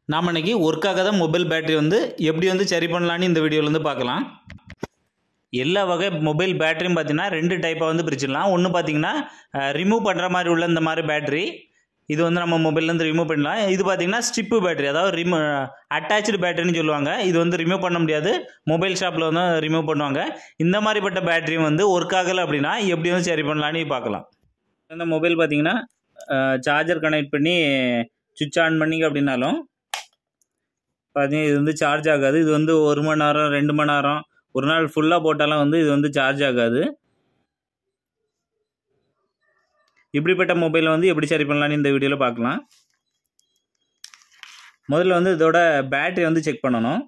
நாம் இன்னைக்கு ஒர்க் ஆகாத மொபைல் பேட்டரி வந்து எப்படி வந்து சரி பண்ணலான்னு இந்த வீடியோவில் வந்து பார்க்கலாம் எல்லா வகை மொபைல் பேட்டரியும் பார்த்தீங்கன்னா ரெண்டு டைப்பாக வந்து பிரிச்சிடலாம் ஒன்று பார்த்தீங்கன்னா ரிமூவ் பண்ணுற மாதிரி உள்ள இந்த மாதிரி பேட்டரி இது வந்து நம்ம மொபைல்லேருந்து ரிமூவ் பண்ணலாம் இது பார்த்தீங்கன்னா ஸ்டிப்பு பேட்டரி அதாவது ரிமூ அட்டாச்சு பேட்டரின்னு சொல்லுவாங்க இது வந்து ரிமூவ் பண்ண முடியாது மொபைல் ஷாப்பில் வந்து ரிமூவ் பண்ணுவாங்க இந்த மாதிரிப்பட்ட பேட்டரியும் வந்து ஒர்க் ஆகலை அப்படின்னா எப்படி வந்து சரி பண்ணலான்னு பார்க்கலாம் இந்த மொபைல் பார்த்தீங்கன்னா சார்ஜர் கனெக்ட் பண்ணி சுவிட்ச் ஆன் பண்ணிங்க அப்படின்னாலும் பார்த்தீங்கன்னா இது வந்து சார்ஜ் ஆகாது இது வந்து ஒரு மணி நேரம் ரெண்டு மணி நேரம் ஒரு நாள் ஃபுல்லாக போட்டாலும் வந்து இது வந்து சார்ஜ் ஆகாது இப்படிப்பட்ட மொபைலை வந்து எப்படி சரி பண்ணலான்னு இந்த வீடியோவில் பார்க்கலாம் முதல்ல வந்து இதோட பேட்டரி வந்து செக் பண்ணணும்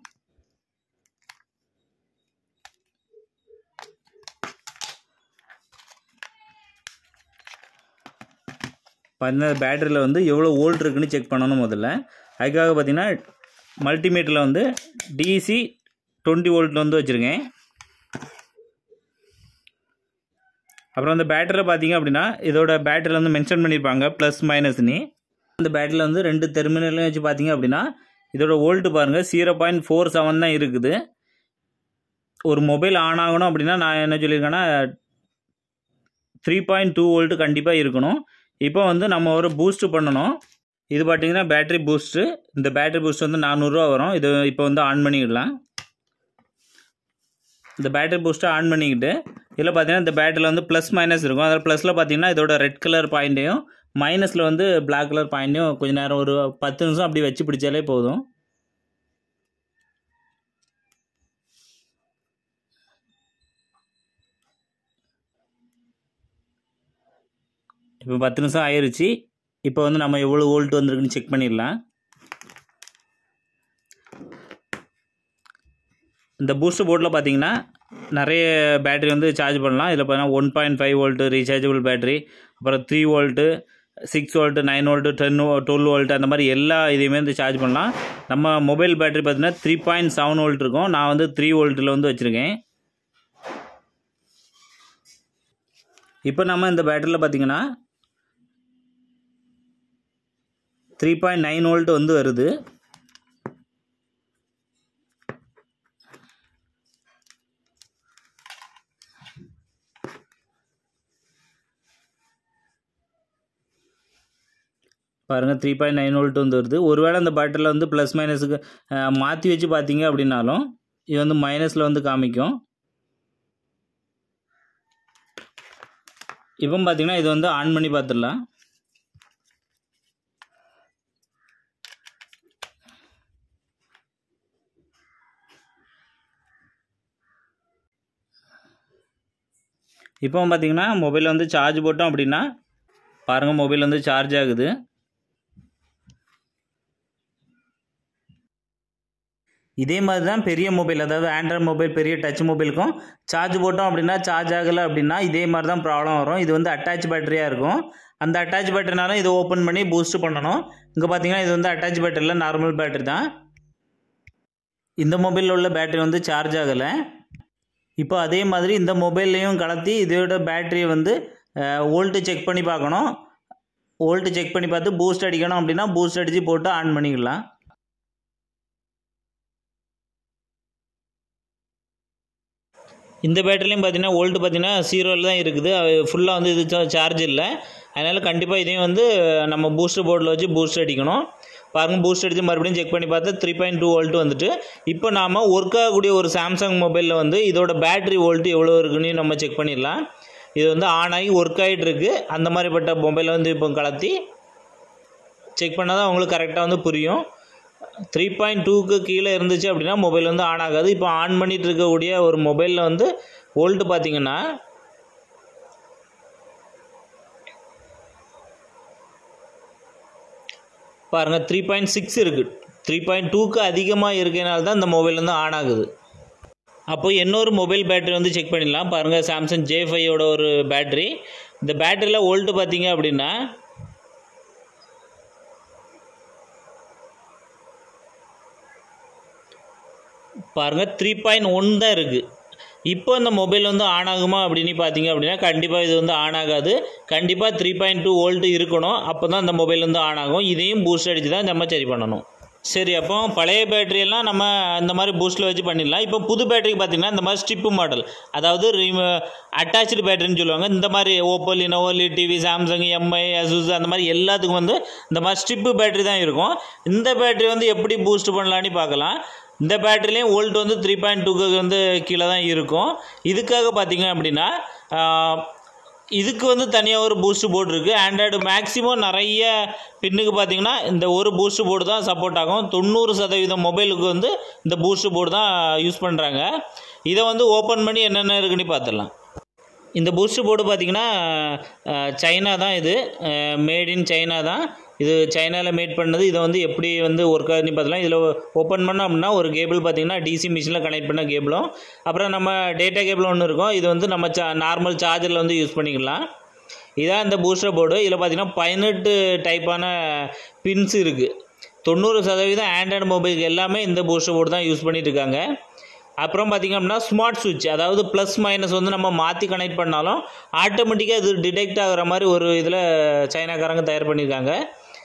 பார்த்தீங்கன்னா பேட்டரியில் வந்து எவ்வளோ வோல்ட் இருக்குன்னு செக் பண்ணணும் முதல்ல அதுக்காக பார்த்தீங்கன்னா மல்டிமீட்டரில் வந்து டிசி டுவெண்ட்டி வோல்ட்டில் வந்து வச்சுருக்கேன் அப்புறம் அந்த பேட்டரியில் பார்த்தீங்க அப்படின்னா இதோட பேட்டரியில் வந்து மென்ஷன் பண்ணியிருப்பாங்க ப்ளஸ் மைனஸ்னு அந்த பேட்டரியில் வந்து ரெண்டு டெர்மினலையும் வச்சு பார்த்தீங்க அப்படின்னா இதோட வோல்ட்டு பாருங்கள் ஜீரோ பாயிண்ட் ஃபோர் செவன் தான் இருக்குது ஒரு மொபைல் ஆன் ஆகணும் அப்படின்னா நான் என்ன சொல்லியிருக்கேன்னா த்ரீ பாயிண்ட் டூ வோல்ட்டு கண்டிப்பாக இருக்கணும் இப்போ வந்து நம்ம ஒரு பூஸ்ட் பண்ணணும் இது பார்த்தீங்கன்னா பேட்டரி பூஸ்ட்டு இந்த பேட்டரி பூஸ்ட் வந்து நானூறுரூவா வரும் இது இப்போ வந்து ஆன் பண்ணிக்கிடலாம் இந்த பேட்டரி பூஸ்ட்டை ஆன் பண்ணிக்கிட்டு இதில் பார்த்தீங்கன்னா இந்த பேட்டரியில் வந்து ப்ளஸ் மைனஸ் இருக்கும் அதில் ப்ளஸில் பார்த்தீங்கன்னா இதோட ரெட் கலர் பாயிண்ட்டையும் மைனஸில் வந்து பிளாக் கலர் பாயிண்ட்டையும் கொஞ்சம் நேரம் ஒரு பத்து நிமிஷம் அப்படி வச்சு பிடிச்சாலே போதும் இப்போ பத்து நிமிஷம் ஆயிடுச்சு இப்போ வந்து நம்ம எவ்வளோ வோல்ட் வந்திருக்குன்னு செக் பண்ணிடலாம் இந்த பூஸ்ட் போர்டில் பார்த்தீங்கன்னா நிறைய பேட்டரி வந்து சார்ஜ் பண்ணலாம் இதில் பார்த்தீங்கன்னா one point five volt rechargeable battery அப்புறம் three volt six volt nine volt ten twelve volt அந்த மாதிரி எல்லா இதையுமே வந்து சார்ஜ் பண்ணலாம் நம்ம மொபைல் பேட்டரி பார்த்தீங்கன்னா த்ரீ பாயிண்ட் செவன் வோல்ட் இருக்கும் நான் வந்து த்ரீ வோல்ட்டில் வந்து வச்சுருக்கேன் இப்போ நம்ம இந்த பேட்டரியில் பார்த்தீங்கன்னா த்ரீ பாயிண்ட் நைன் வோல்ட் வந்து வருது பாருங்கள் த்ரீ பாயிண்ட் நைன் வோல்ட் வந்து வருது ஒருவேளை அந்த பேட்டரியில் வந்து ப்ளஸ் மைனஸுக்கு மாற்றி வச்சு பார்த்தீங்க அப்படின்னாலும் இது வந்து மைனஸில் வந்து காமிக்கும் இப்போ பார்த்தீங்கன்னா இது வந்து ஆன் பண்ணி பார்த்துடலாம் இப்போ பார்த்தீங்கன்னா மொபைல் வந்து சார்ஜ் போட்டோம் அப்படின்னா பாருங்கள் மொபைல் வந்து சார்ஜ் ஆகுது இதே மாதிரி தான் பெரிய மொபைல் அதாவது ஆண்ட்ராய்ட் மொபைல் பெரிய டச் மொபைலுக்கும் சார்ஜ் போட்டோம் அப்படின்னா சார்ஜ் ஆகலை அப்படின்னா இதே மாதிரி தான் ப்ராப்ளம் வரும் இது வந்து அட்டாச் பேட்டரியாக இருக்கும் அந்த அட்டாச் பேட்டரினாலும் இதை ஓப்பன் பண்ணி பூஸ்ட் பண்ணணும் இங்கே பார்த்தீங்கன்னா இது வந்து அட்டாச் பேட்டரியில் நார்மல் பேட்டரி தான் இந்த மொபைலில் உள்ள பேட்டரி வந்து சார்ஜ் ஆகலை இப்போ அதே மாதிரி இந்த மொபைல்லையும் கலத்தி இதோட பேட்டரியை வந்து வோல்ட்டு செக் பண்ணி பார்க்கணும் வோல்ட்டு செக் பண்ணி பார்த்து பூஸ்ட் அடிக்கணும் அப்படின்னா பூஸ்ட் அடித்து போட்டு ஆன் பண்ணிக்கலாம் இந்த பேட்டரிலையும் பார்த்தீங்கன்னா வோல்ட்டு பார்த்தீங்கன்னா ஜீரோவில் தான் இருக்குது ஃபுல்லாக வந்து இது சார்ஜ் இல்லை அதனால் கண்டிப்பாக இதையும் வந்து நம்ம பூஸ்டர் போர்டில் வச்சு பூஸ்ட் அடிக்கணும் பாருங்கள் பூஸ்ட் அடித்து மறுபடியும் செக் பண்ணி பார்த்தா த்ரீ பாயிண்ட் டூ வோல்ட் வந்துட்டு இப்போ நாம் ஒர்க் ஆகக்கூடிய ஒரு சாம்சங் மொபைலில் வந்து இதோட பேட்டரி வோல்ட் எவ்வளோ இருக்குன்னு நம்ம செக் பண்ணிடலாம் இது வந்து ஆன் ஆகி ஒர்க் ஆகிட்டு இருக்குது அந்த மாதிரிப்பட்ட மொபைலை வந்து இப்போ கலத்தி செக் பண்ணால் தான் உங்களுக்கு கரெக்டாக வந்து புரியும் த்ரீ பாயிண்ட் டூக்கு கீழே இருந்துச்சு அப்படின்னா மொபைல் வந்து ஆன் ஆகாது இப்போ ஆன் பண்ணிகிட்டு இருக்கக்கூடிய ஒரு மொபைலில் வந்து வோல்ட்டு பார்த்தீங்கன்னா பாருங்கள் த்ரீ பாயிண்ட் சிக்ஸ் இருக்குது த்ரீ பாயிண்ட் டூக்கு அதிகமாக இருக்கனால தான் இந்த மொபைல் வந்து ஆன் ஆகுது அப்போ இன்னொரு மொபைல் பேட்டரி வந்து செக் பண்ணிடலாம் பாருங்கள் சாம்சங் ஜே ஃபைவோட ஒரு பேட்டரி இந்த பேட்டரியில் வோல்ட்டு பார்த்தீங்க அப்படின்னா பாருங்கள் த்ரீ பாயிண்ட் ஒன் தான் இருக்குது இப்போ இந்த மொபைல் வந்து ஆன் ஆகுமா அப்படின்னு பார்த்தீங்க அப்படின்னா கண்டிப்பாக இது வந்து ஆன் ஆகாது கண்டிப்பாக த்ரீ பாயிண்ட் டூ வோல்ட் இருக்கணும் அப்போ தான் இந்த மொபைல் வந்து ஆன் ஆகும் இதையும் பூஸ்ட் அடித்து தான் நம்ம சரி பண்ணணும் சரி அப்போ பழைய பேட்டரி எல்லாம் நம்ம இந்த மாதிரி பூஸ்ட்டில் வச்சு பண்ணிடலாம் இப்போ புது பேட்டரிக்கு பார்த்தீங்கன்னா இந்த மாதிரி ஸ்டிப்பு மாடல் அதாவது அட்டாச்சு பேட்டரின்னு சொல்லுவாங்க இந்த மாதிரி Oppo Lenovo TV Samsung MI Asus அந்த மாதிரி எல்லாத்துக்கும் வந்து இந்த மாதிரி ஸ்டிப்பு பேட்டரி தான் இருக்கும் இந்த பேட்டரி வந்து எப்படி பூஸ்ட் பண்ணலான்னு பார்க்கலாம் இந்த பேட்டரிலையும் வோல்ட் வந்து த்ரீ பாயிண்ட் டூக்கு வந்து கீழே தான் இருக்கும் இதுக்காக பார்த்தீங்க அப்படின்னா ஆஹ், இதுக்கு வந்து தனியாக ஒரு பூஸ்ட் போர்டு இருக்குது ஆண்ட்ராய்டு மேக்ஸிமம் நிறைய பின்னுக்கு பார்த்தீங்கன்னா இந்த ஒரு பூஸ்ட் போர்டு தான் சப்போர்ட் ஆகும் தொண்ணூறு சதவீதம் மொபைலுக்கு வந்து இந்த பூஸ்ட் போர்டு தான் யூஸ் பண்ணுறாங்க இதை வந்து ஓப்பன் பண்ணி என்னென்ன இருக்குன்னு பார்த்துடலாம் இந்த பூஸ்ட் போர்டு பார்த்தீங்கன்னா சைனா தான் இது மேட் இன் சைனா தான் இது சைனாவில் மேட் பண்ணது இதை வந்து எப்படி வந்து ஒர்க் ஆகுதுன்னு பார்த்தலாம் இதில் ஓப்பன் பண்ணோம் அப்படின்னா ஒரு கேபிள் பார்த்தீங்கன்னா டிசி மிஷினில் கனெக்ட் பண்ண கேபிளும் அப்புறம் நம்ம டேட்டா கேபிள் ஒன்று இருக்கும் இது வந்து நம்ம சா நார்மல் சார்ஜரில் வந்து யூஸ் பண்ணிக்கலாம் இதான் இந்த பூஸ்டர் போர்டு இதில் பார்த்தீங்கன்னா பதினெட்டு டைப்பான பின்ஸ் இருக்குது தொண்ணூறு சதவீதம் ஆண்ட்ராய்டு மொபைலுக்கு எல்லாமே இந்த பூஸ்டர் போர்டு தான் யூஸ் பண்ணிட்டு இருக்காங்க அப்புறம் பார்த்திங்க அப்படின்னா ஸ்மார்ட் சுவிட்ச் அதாவது ப்ளஸ் மைனஸ் வந்து நம்ம மாற்றி கனெக்ட் பண்ணாலும் ஆட்டோமேட்டிக்காக இது டிடெக்ட் ஆகுற மாதிரி ஒரு இதில் சைனாக்காரங்க தயார் பண்ணியிருக்காங்க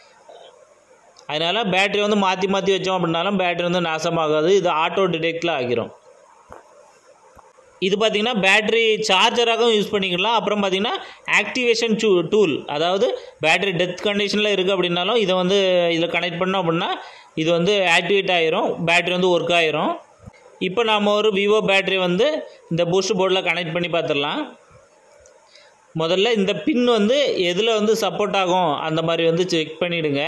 அதனால் பேட்டரி வந்து மாற்றி மாற்றி வச்சோம் அப்படின்னாலும் பேட்டரி வந்து நாசமாகாது இது ஆட்டோ டிடெக்டில் ஆகிரும் இது பார்த்திங்கன்னா பேட்டரி சார்ஜராகவும் யூஸ் பண்ணிக்கலாம் அப்புறம் பார்த்திங்கன்னா ஆக்டிவேஷன் டூ டூல் அதாவது பேட்டரி டெத் கண்டிஷனில் இருக்குது அப்படின்னாலும் இதை வந்து இதில் கனெக்ட் பண்ணோம் அப்படின்னா இது வந்து ஆக்டிவேட் ஆகிரும் பேட்டரி வந்து ஒர்க் ஆகிரும் இப்போ நாம் ஒரு விவோ பேட்டரி வந்து இந்த பூஸ்ட் போர்டில் கனெக்ட் பண்ணி பார்த்துடலாம் முதல்ல இந்த பின் வந்து எதில் வந்து சப்போர்ட் ஆகும் அந்த மாதிரி வந்து செக் பண்ணிவிடுங்க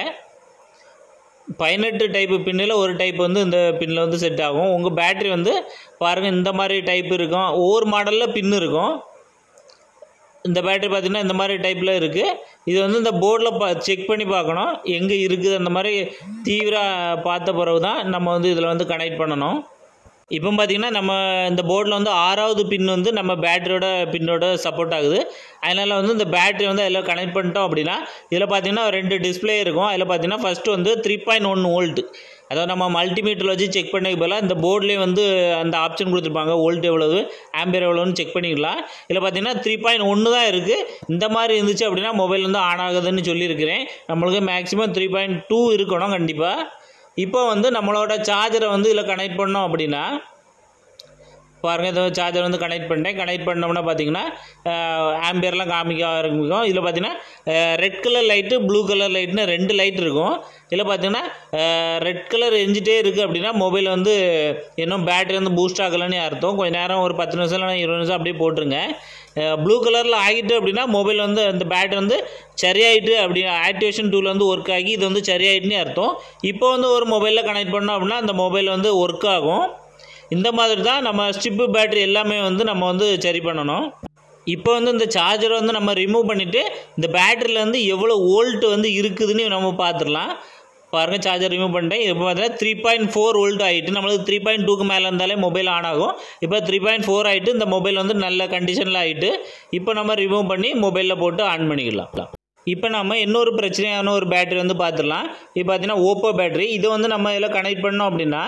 பதினெட்டு டைப்பு பின்னில் ஒரு டைப் வந்து இந்த பின்னில் வந்து செட் ஆகும் உங்கள் பேட்டரி வந்து பாருங்கள் இந்த மாதிரி டைப் இருக்கும் ஒவ்வொரு மாடலில் பின் இருக்கும் இந்த பேட்டரி பார்த்திங்கன்னா இந்த மாதிரி டைப்பில் இருக்குது இது வந்து இந்த போர்டில் பா செக் பண்ணி பார்க்கணும் எங்கே இருக்குது அந்த மாதிரி தீவிர பார்த்த பிறகு தான் நம்ம வந்து இதில் வந்து கனெக்ட் பண்ணணும் இப்போ பார்த்தீங்கன்னா நம்ம இந்த போர்டில் வந்து ஆறாவது பின் வந்து நம்ம பேட்டரியோட பின்னோட சப்போர்ட் ஆகுது அதனால் வந்து இந்த பேட்டரி வந்து அதில் கனெக்ட் பண்ணிட்டோம் அப்படின்னா இதில் பார்த்தீங்கன்னா ரெண்டு டிஸ்ப்ளே இருக்கும் அதில் பார்த்தீங்கன்னா ஃபஸ்ட்டு வந்து த்ரீ பாயிண்ட் ஒன் வோல்ட் அதாவது நம்ம மல்டிமீட்டரில் வச்சு செக் பண்ண பதிலாக இந்த போர்ட்லேயே வந்து அந்த ஆப்ஷன் கொடுத்துருப்பாங்க வோல்ட் எவ்வளவு ஆம்பியர் எவ்வளோன்னு செக் பண்ணிக்கலாம் இதில் பார்த்தீங்கன்னா த்ரீ பாயிண்ட் ஒன்று தான் இருக்குது இந்த மாதிரி இருந்துச்சு அப்படின்னா மொபைல் வந்து ஆன் ஆகுதுன்னு சொல்லியிருக்கிறேன் நம்மளுக்கு மேக்ஸிமம் த்ரீ பாயிண்ட் டூ இருக்கணும் கண்டிப்பாக இப்போ வந்து நம்மளோட சார்ஜரை வந்து இதில் கனெக்ட் பண்ணோம் அப்படின்னா பாருங்கள் இந்த சார்ஜர் வந்து கனெக்ட் பண்ணிட்டேன் கனெக்ட் பண்ணோம்னா பார்த்தீங்கன்னா ஆம்பியர்லாம் காமிக்க ஆரம்பிக்கும் இதில் பார்த்தீங்கன்னா red colour light blue colour லைட்னு ரெண்டு லைட் இருக்கும் இதில் பார்த்தீங்கன்னா ரெட் கலர் எரிஞ்சிட்டே இருக்குது அப்படின்னா மொபைல் வந்து இன்னும் பேட்டரி வந்து பூஸ்ட் ஆகலைன்னு அர்த்தம் கொஞ்சம் நேரம் ஒரு பத்து நிமிஷம் இல்லைனா இருபது நிமிஷம் அப்படியே போட்டுருங்க ப்ளூ கலரில் ஆகிட்டு அப்படின்னா மொபைல் வந்து அந்த பேட்டரி வந்து சரியாயிட்டு அப்படி ஆக்டிவேஷன் டூல் வந்து ஒர்க் ஆகி இது வந்து சரியாயிட்டுன்னு அர்த்தம் இப்போ வந்து ஒரு மொபைலில் கனெக்ட் பண்ணோம் அப்படின்னா அந்த மொபைல் வந்து ஒர்க் ஆகும் இந்த மாதிரி தான் நம்ம ஸ்டிப்பு பேட்டரி எல்லாமே வந்து நம்ம வந்து சரி பண்ணணும் இப்போ வந்து இந்த சார்ஜரை வந்து நம்ம ரிமூவ் பண்ணிவிட்டு இந்த பேட்டரியில் வந்து எவ்வளோ வோல்ட் வந்து இருக்குதுன்னு நம்ம பார்த்துடலாம் பாருங்கள் சார்ஜர் ரிமூவ் பண்ணிட்டேன் இப்போ பார்த்தீங்கன்னா த்ரீ பாயிண்ட் ஃபோர் வோல்ட் ஆகிட்டு நம்மளுக்கு த்ரீ பாயிண்ட் டூக்கு மேலே இருந்தாலே மொபைல் ஆன் ஆகும் இப்போ த்ரீ பாயிண்ட் ஃபோர் ஆகிட்டு இந்த மொபைல் வந்து நல்ல கண்டிஷனில் ஆகிட்டு இப்போ நம்ம ரிமூவ் பண்ணி மொபைலில் போட்டு ஆன் பண்ணிக்கலாம் இப்போ நம்ம இன்னொரு பிரச்சனையான ஒரு பேட்டரி வந்து பார்த்துடலாம் இப்போ பார்த்தீங்கன்னா ஓப்போ பேட்டரி இதை வந்து நம்ம இதில் கனெக்ட் பண்ணோம் அப்படின்னா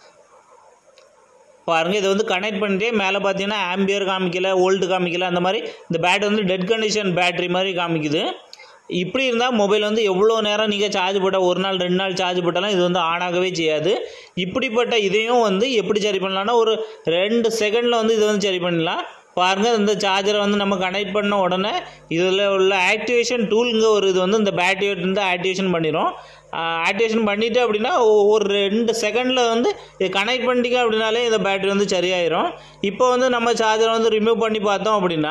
பாருங்கள் இதை வந்து கனெக்ட் பண்ணிட்டே மேலே பார்த்தீங்கன்னா ஆம்பியர் காமிக்கல வோல்ட் காமிக்கல அந்த மாதிரி இந்த பேட்டரி வந்து டெட் கண்டிஷன் பேட்டரி மாதிரி காமிக்குது இப்படி இருந்தால் மொபைல் வந்து எவ்வளோ நேரம் நீங்கள் சார்ஜ் போட்டால் ஒரு நாள் ரெண்டு நாள் சார்ஜ் போட்டாலும் இது வந்து ஆன் ஆகவே செய்யாது இப்படிப்பட்ட இதையும் வந்து எப்படி சரி பண்ணலாம்னா ஒரு ரெண்டு செகண்டில் வந்து இதை வந்து சரி பண்ணலாம் பாருங்கள் இந்த சார்ஜரை வந்து நம்ம கனெக்ட் பண்ண உடனே இதில் உள்ள ஆக்டிவேஷன் டூலுங்க ஒரு இது வந்து இந்த பேட்டரியை வந்து ஆக்டிவேஷன் பண்ணிடும் ஆக்டிவேஷன் பண்ணிட்டு அப்படின்னா ஒ- ஒரு ரெண்டு செகண்டில் வந்து இது கனெக்ட் பண்ணிட்டீங்க அப்படின்னாலே இந்த பேட்டரி வந்து சரியாயிரும் இப்போ வந்து நம்ம சார்ஜரை வந்து ரிமூவ் பண்ணி பார்த்தோம் அப்படின்னா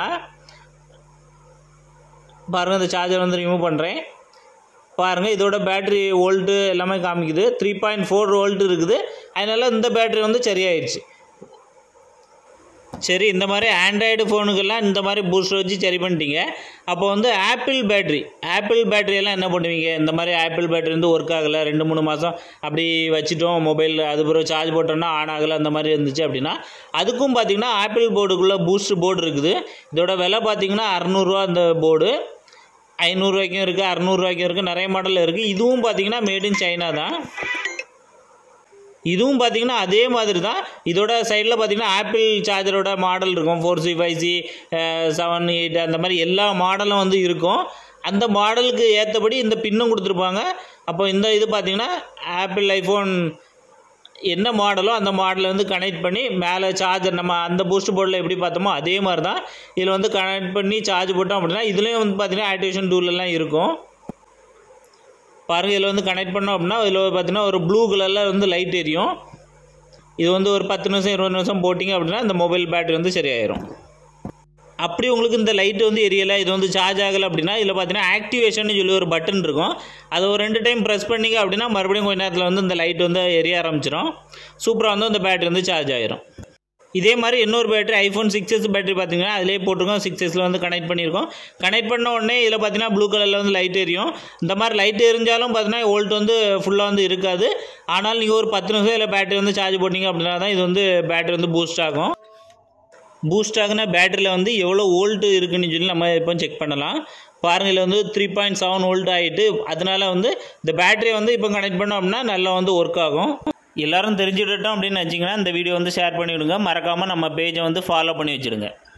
பாருங்கள் இந்த சார்ஜர் வந்து ரிமூவ் பண்ணுறேன் பாருங்கள் இதோட பேட்டரி வோல்ட்டு எல்லாமே காமிக்குது த்ரீ பாயிண்ட் ஃபோர் வோல்ட் இருக்குது அதனால் இந்த பேட்டரி வந்து சரியாயிடுச்சு சரி இந்த மாதிரி ஆண்ட்ராய்டு ஃபோனுக்கெல்லாம் இந்த மாதிரி பூஸ்டர் வச்சு சரி பண்ணிட்டீங்க அப்போ வந்து ஆப்பிள் பேட்டரி ஆப்பிள் பேட்டரி எல்லாம் என்ன பண்ணுவீங்க இந்த மாதிரி ஆப்பிள் பேட்டரி வந்து ஒர்க் ஆகலை ரெண்டு மூணு மாதம் அப்படி வச்சுட்டோம் மொபைல் அது பிறகு சார்ஜ் போட்டோம்னா ஆன் ஆகலை அந்த மாதிரி இருந்துச்சு அப்படின்னா அதுக்கும் பார்த்தீங்கன்னா ஆப்பிள் போர்டுக்குள்ளே பூஸ்ட் போர்டு இருக்குது இதோட விலை பார்த்தீங்கன்னா அறநூறுவா அந்த போர்டு ஐநூறுரூவாய்க்கும் இருக்குது அறநூறுவாய்க்கும் இருக்குது நிறைய மாடலில் இருக்குது இதுவும் பார்த்தீங்கன்னா மேட் இன் சைனா தான் இதுவும் பார்த்தீங்கன்னா அதே மாதிரி தான் இதோட சைடில் பார்த்தீங்கன்னா ஆப்பிள் சார்ஜரோட மாடல் இருக்கும் four C five C seven eight அந்த மாதிரி எல்லா மாடலும் வந்து இருக்கும் அந்த மாடலுக்கு ஏற்றபடி இந்த பின்னும் கொடுத்துருப்பாங்க அப்போ இந்த இது பார்த்தீங்கன்னா ஆப்பிள் ஐஃபோன் என்ன மாடலோ அந்த மாடலை வந்து கனெக்ட் பண்ணி மேலே சார்ஜர் நம்ம அந்த பூஸ்ட் போர்டில் எப்படி பார்த்தோமோ அதே மாதிரி தான் இதில் வந்து கனெக்ட் பண்ணி சார்ஜ் போட்டோம் அப்படின்னா இதுலேயும் வந்து பார்த்தீங்கன்னா ஆக்டிவேஷன் டூலெல்லாம் இருக்கும் பாருங்கள் இதில் வந்து கனெக்ட் பண்ணோம் அப்படின்னா இதில் பார்த்தீங்கன்னா ஒரு ப்ளூ கலரில் வந்து லைட் எரியும் இது வந்து ஒரு பத்து நிமிஷம் இருபது நிமிஷம் போட்டிங்க அப்படின்னா இந்த மொபைல் பேட்டரி வந்து சரியாயிரும் அப்படி உங்களுக்கு இந்த லைட் வந்து எரியலை இது வந்து சார்ஜ் ஆகலை அப்படின்னா இதில் பார்த்தீங்கன்னா ஆக்டிவேஷன் சொல்லி ஒரு பட்டன் இருக்கும் அதை ஒரு ரெண்டு டைம் ப்ரெஸ் பண்ணிங்க அப்படின்னா மறுபடியும் கொஞ்ச நேரத்தில் வந்து இந்த லைட் வந்து எரிய ஆரம்பிச்சிடும் சூப்பராக வந்து இந்த பேட்டரி வந்து சார்ஜ் ஆயிரும் இதே மாதிரி இன்னொரு battery iPhone six S battery பார்த்தீங்கன்னா அதிலே போட்டிருக்கோம் சிக்ஸ் எஸில் வந்து கனெக்ட் பண்ணியிருக்கோம் கனெக்ட் பண்ண உடனே இதில் பார்த்தீங்கன்னா ப்ளூ கலரில் வந்து லைட் எரியும் இந்த மாதிரி லைட் எரிஞ்சாலும் பார்த்தீங்கன்னா வோல்ட் வந்து ஃபுல்லாக வந்து இருக்காது ஆனால் நீங்கள் ஒரு பத்து நிமிஷம் இதில் பேட்டரி வந்து சார்ஜ் போட்டிங்க அப்படின்னா தான் இது வந்து பேட்டரி வந்து பூஸ்ட் ஆகும் பூஸ்ட் ஆகின பேட்டரியில் வந்து எவ்வளோ வோல்ட்டு இருக்குன்னு சொல்லி நம்ம இப்போ செக் பண்ணலாம் பாருங்கள் இதில் வந்து த்ரீ பாயிண்ட் செவன் வோல்ட் ஆகிட்டு அதனால வந்து இந்த பேட்டரியை வந்து இப்போ கனெக்ட் பண்ணோம் அப்படின்னா நல்லா வந்து ஒர்க் ஆகும் எல்லாரும் தெரிஞ்சுக்கிட்டோம் அப்படின்னு வச்சிங்கன்னா இந்த வீடியோ வந்து ஷேர் பண்ணி விடுங்க மறக்காமல் நம்ம பேஜை வந்து ஃபாலோ பண்ணி வச்சுடுங்க